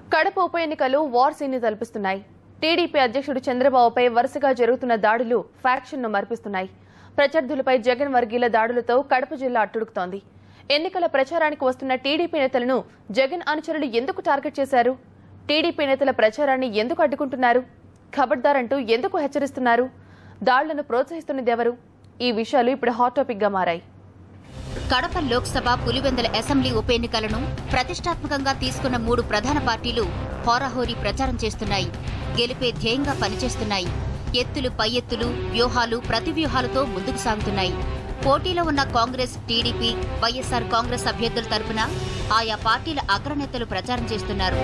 కడప ఉప ఎన్నికలు war scene ని తలపిస్తున్నాయి టీడీపీ అధ్యక్షుడు చంద్రబాబుపై వరుసగా జరుగుతున్న దాడులు ఫ్యాక్షన్ ను మరిపిస్తున్నాయి ప్రత్యర్థులపై జగన్ వర్గీయుల దాడులతో కడప జిల్లా అట్టుడుకుతోంది ఎన్నికల ప్రచారానికి వస్తున్న టీడీపీ నేతలను జగన్ అనుచరులు ఎందుకు టార్గెట్ చేశారు టీడీపీ నేతల ప్రచారాన్ని ఎందుకు అడ్డుకుంటున్నారు ఖబర్దార్ అంటూ ఎందుకు హెచ్చరిస్తున్నారు దాడులను ప్రోత్సహిస్తున్నదెవరు ఈ విషయాలు ఇప్పుడు హాట్ టాపిక్ గా మారాయి కడప లోక్సభ పులివెందుల అసెంబ్లీ ఉప ఎన్నికలను ప్రతిష్టాత్మకంగా తీసుకున్న మూడు ప్రధాన పార్టీలు హోరాహోరీ ప్రచారం చేస్తున్నాయి గెలిపే ధ్యేయంగా పనిచేస్తున్నాయి ఎత్తులు పై ఎత్తులు వ్యూహాలు ప్రతివ్యూహాలతో ముందుకు సాగుతున్నాయి పోటీలో ఉన్న కాంగ్రెస్ టీడీపీ వైఎస్సార్ కాంగ్రెస్ అభ్యర్థుల తరపున ఆయా పార్టీల అగ్రనేతలు ప్రచారం చేస్తున్నారు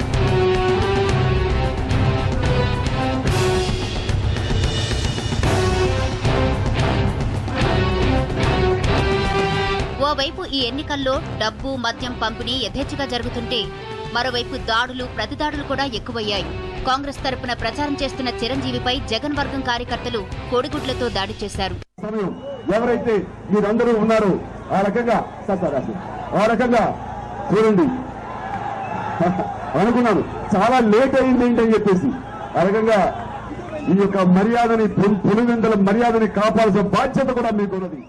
ఓవైపు ఈ ఎన్నికల్లో డబ్బు మద్యం పంపిణీ యథేచ్ఛగా జరుగుతుంటే మరోవైపు దాడులు ప్రతిదాడులు కూడా ఎక్కువయ్యాయి కాంగ్రెస్ తరపున ప్రచారం చేస్తున్న చిరంజీవిపై జగన్ వర్గం కార్యకర్తలు కోడిగుడ్లతో దాడి చేశారు సమయం ఎవరైతే మీరందరూ ఉన్నారో ఆ రకంగా సార్ సార్ రాసి. ఆ రకంగా చూడండి అనుకున్నాను చాలా లేట్ అయింది ఏంటని చెప్పేసి ఆ రకంగా ఈ యొక్క మర్యాదని పులి- పులివెందుల మర్యాదని కాపాల్సిన బాధ్యత కూడా మీకున్నది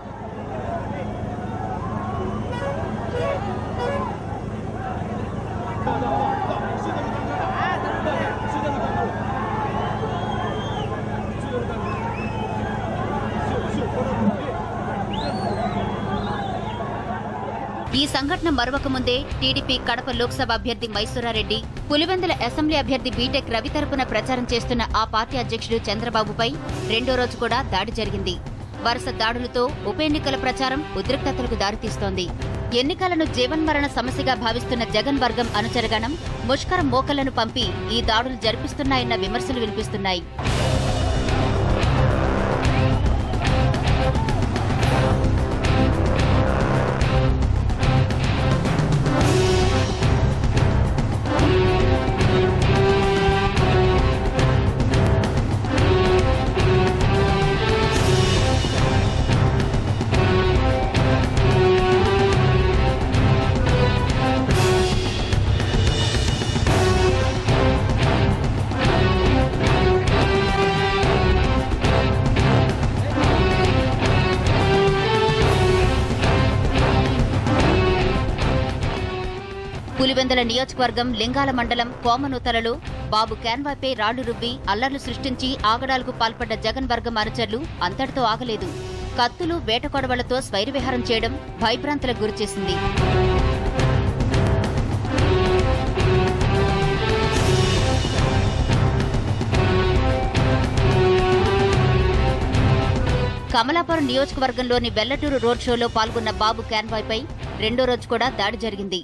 ఈ సంఘటన మరొక ముందే టీడీపీ కడప లోక్సభ అభ్యర్థి మైసూరారెడ్డి పులివెందుల అసెంబ్లీ అభ్యర్థి బీటెక్ రవి తరపున ప్రచారం చేస్తున్న ఆ పార్టీ అధ్యక్షుడు చంద్రబాబుపై రెండో రోజు కూడా దాడి జరిగింది వరుస దాడులతో ఉప ఎన్నికల ప్రచారం ఉద్రిక్తతలకు దారితీస్తోంది ఎన్నికలను జీవన్మరణ సమస్యగా భావిస్తున్న జగన్ వర్గం అనుచరగణం ముష్కర మోకలను పంపి ఈ దాడులు జరిపిస్తున్నాయన్న విమర్శలు వినిపిస్తున్నాయి పులివెందుల నియోజకవర్గం లింగాల మండలం కోమనూతలలో బాబు క్యాన్వాపై రాళ్లు రువ్వి అల్లర్లు సృష్టించి ఆగడాలకు పాల్పడ్డ జగన్ వర్గం అనుచరులు అంతటితో ఆగలేదు కత్తులు వేటకొడవలతో స్వైరవిహారం చేయడం భయభ్రాంతులకు గురిచేసింది కమలాపురం నియోజకవర్గంలోని వెల్లటూరు రోడ్ షోలో పాల్గొన్న బాబు క్యాన్వాయ్పై రెండో రోజు కూడా దాడి జరిగింది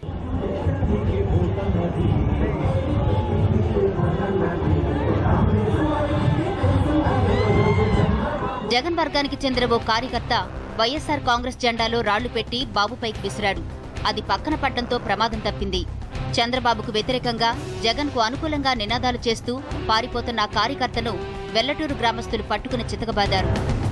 జగన్ వర్గానికి చెందిన ఓ కార్యకర్త వైఎస్సార్ కాంగ్రెస్ జెండాలో రాళ్లు పెట్టి బాబుపైకి విసిరాడు అది పక్కన పడ్డంతో ప్రమాదం తప్పింది చంద్రబాబుకు వ్యతిరేకంగా జగన్ కు అనుకూలంగా నినాదాలు చేస్తూ పారిపోతున్న ఆ కార్యకర్తను వెల్లటూరు గ్రామస్తులు పట్టుకుని చితకబాదారు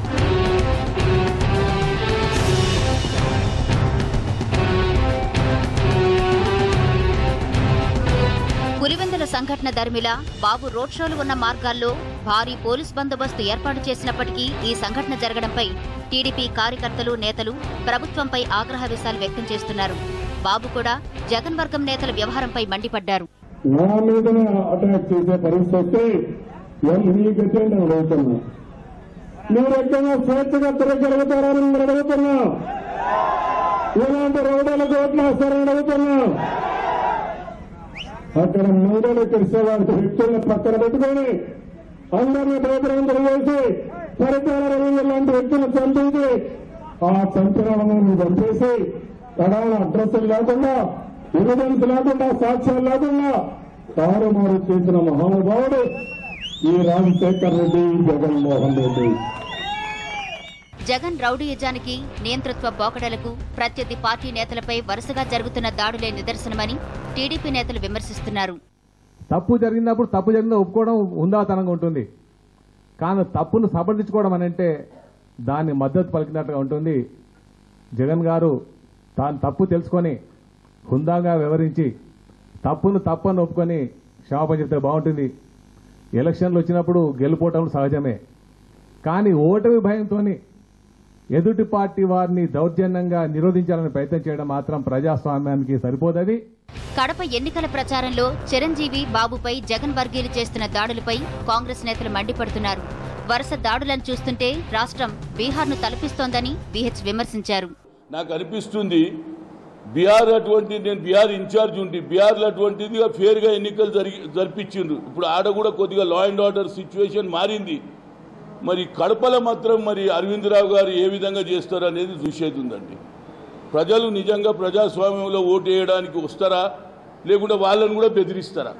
పులివెందుల సంఘటన దరిమిలా బాబు రోడ్ షోలు ఉన్న మార్గాల్లో భారీ పోలీస్ బందోబస్తు ఏర్పాటు చేసినప్పటికీ ఈ సంఘటన జరగడంపై టీడీపీ కార్యకర్తలు నేతలు ప్రభుత్వంపై ఆగ్రహ విషయాలు వ్యక్తం చేస్తున్నారు బాబు కూడా జగన్ వర్గం నేతల వ్యవహారంపై మండిపడ్డారు నా మీదనే అటాక్ చేసే పరిస్థితి వస్తే ఎం మీ గతే నేను అడుగుతున్నా మీరు ఎక్కడైనా స్వేచ్ఛగా తిరగలుగుతారని నేను అడుగుతున్నా ఇలాంటి రౌడీలకు ఓట్లు వేస్తారని అడుగుతున్నా అక్కడ మూడలు తెలిసేవాడి వ్యక్తుల్ని పక్కన పెట్టుకొని అందరినీ భయభ్రాంతులు చేసి పరిపాలన రవి లాంటి వ్యక్తులను చంపించి ఆ చంపిన వాళ్ళని చంపేసి తడాల అడ్రస్లు లేకుండా ఎవిడెన్స్ లేకుండా సాక్ష్యాలు లేకుండా తారుమారు చేసిన మహానుభావుడు ఈ రాజశేఖర్ రెడ్డి జగన్మోహన్ రెడ్డి జగన్ రౌడీయిజానికి నియంతృత్వ పోకడలకు ప్రత్యర్థి పార్టీ నేతలపై వరుసగా జరుగుతున్న దాడులే నిదర్శనమని టీడీపీ నేతలు విమర్శిస్తున్నారు తప్పు జరిగినప్పుడు తప్పు జరిగిందో ఒప్పుకోవడం ఉందాతనంగా ఉంటుంది కానీ తప్పును సమర్థించుకోవడం అని అంటే దాన్ని మద్దతు పలికినట్టుగా ఉంటుంది జగన్ గారు తాను తప్పు తెలుసుకొని హుందాగా వివరించి తప్పును తప్పని ఒప్పుకొని క్షమాపణ చెప్తే బాగుంటుంది ఎలక్షన్లు వచ్చినప్పుడు గెలుపోవటం సహజమే కానీ ఓటమి భయంతోని ఎదుటి పార్టీ వారిని దౌర్జన్యంగా నిరోధించాలని ప్రయత్నం చేయడం మాత్రం ప్రజాస్వామ్యానికి సరిపోదది కడప ఎన్నికల ప్రచారంలో చిరంజీవి బాబుపై జగన్ వర్గీయులు చేస్తున్న దాడులపై కాంగ్రెస్ నేతలు మండిపడుతున్నారు వరుస దాడులను చూస్తుంటే రాష్ట్రం బీహార్ను తలపిస్తోందని బీహెచ్ విమర్శించారు నాకు అనిపిస్తుంది బీహార్ అటువంటి నేను బీహార్ ఇన్ఛార్జ్ ఉండి బీహార్లో అటువంటిది ఫేర్గా ఎన్నికలు జరిగి జరిపించిండ్రు ఇప్పుడు ఆడ కూడా కొద్దిగా లా అండ్ ఆర్డర్ సిచ్యువేషన్ మారింది మరి కడపలో మాత్రం మరి అరవింద్ రావు గారు ఏ విధంగా చేస్తారు అనేది చూసేది ఉందండి ప్రజలు నిజంగా ప్రజాస్వామ్యంలో ఓటు వేయడానికి వస్తారా లేకుంటే వాళ్ళని కూడా బెదిరిస్తారా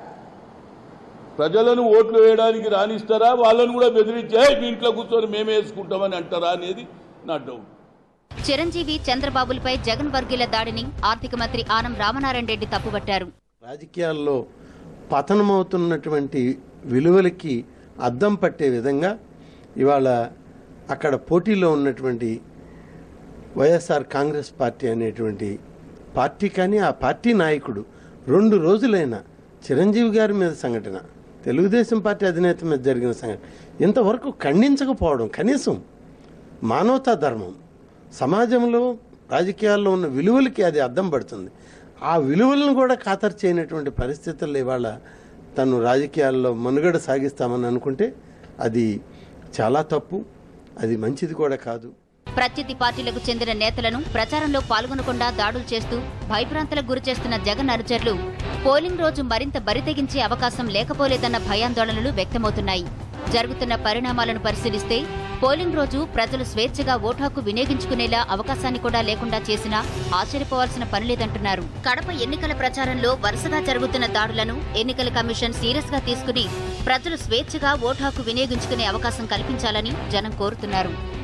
ప్రజలను ఓట్లు వేయడానికి రానిస్తారా వాళ్ళని కూడా బెదిరించి "ఏయ్, మీ ఇంట్లో కూర్చొని మేమే వేసుకుంటామని అంటారా అనేది నా డౌట్ చిరంజీవి చంద్రబాబులపై జగన్ వర్గీయుల దాడిని ఆర్థిక మంత్రి ఆనం రామనారాయణ రెడ్డి తప్పుపట్టారు రాజకీయాల్లో పతనమవుతున్నటువంటి విలువలకి అద్దం పట్టే విధంగా ఇవాళ అక్కడ పోటీలో ఉన్నటువంటి వైఎస్ఆర్ కాంగ్రెస్ పార్టీ అనేటువంటి పార్టీ కానీ ఆ పార్టీ నాయకుడు రెండు రోజులైన చిరంజీవి గారి మీద సంఘటన తెలుగుదేశం పార్టీ అధినేత మీద జరిగిన సంఘటన ఇంతవరకు ఖండించకపోవడం కనీసం మానవతా ధర్మం సమాజంలో రాజకీయాల్లో ఉన్న విలువలకి అది అద్దం పడుతుంది ఆ విలువలను కూడా ఖాతరు చేయనటువంటి పరిస్థితుల్లో ఇవాళ తను రాజకీయాల్లో మనుగడ సాగిస్తామని అనుకుంటే అది చాలా తప్పు అది మంచిది కూడా కాదు ప్రత్యర్థి పార్టీలకు చెందిన నేతలను ప్రచారంలో పాల్గొనకుండా దాడులు చేస్తూ భయభ్రాంతులకు గురి చేస్తున్న జగన్ అనుచరులు పోలింగ్ రోజు మరింత బరితెగించే అవకాశం లేకపోలేదన్న భయాందోళనలు వ్యక్తమవుతున్నాయి జరుగుతున్న పరిణామాలను పరిశీలిస్తే పోలింగ్ రోజు ప్రజలు స్వేచ్ఛగా ఓటు హక్కు వినియోగించుకునేలా అవకాశాన్ని కూడా లేకుండా చేసినా ఆశ్చర్యపోవాల్సిన పనిలేదంటున్నారు కడప ఎన్నికల ప్రచారంలో వరుసగా జరుగుతున్న దాడులను ఎన్నికల కమిషన్ సీరియస్ గా తీసుకుని ప్రజలు స్వేచ్ఛగా ఓటు హక్కు వినియోగించుకునే అవకాశం కల్పించాలని జనం కోరుతున్నారు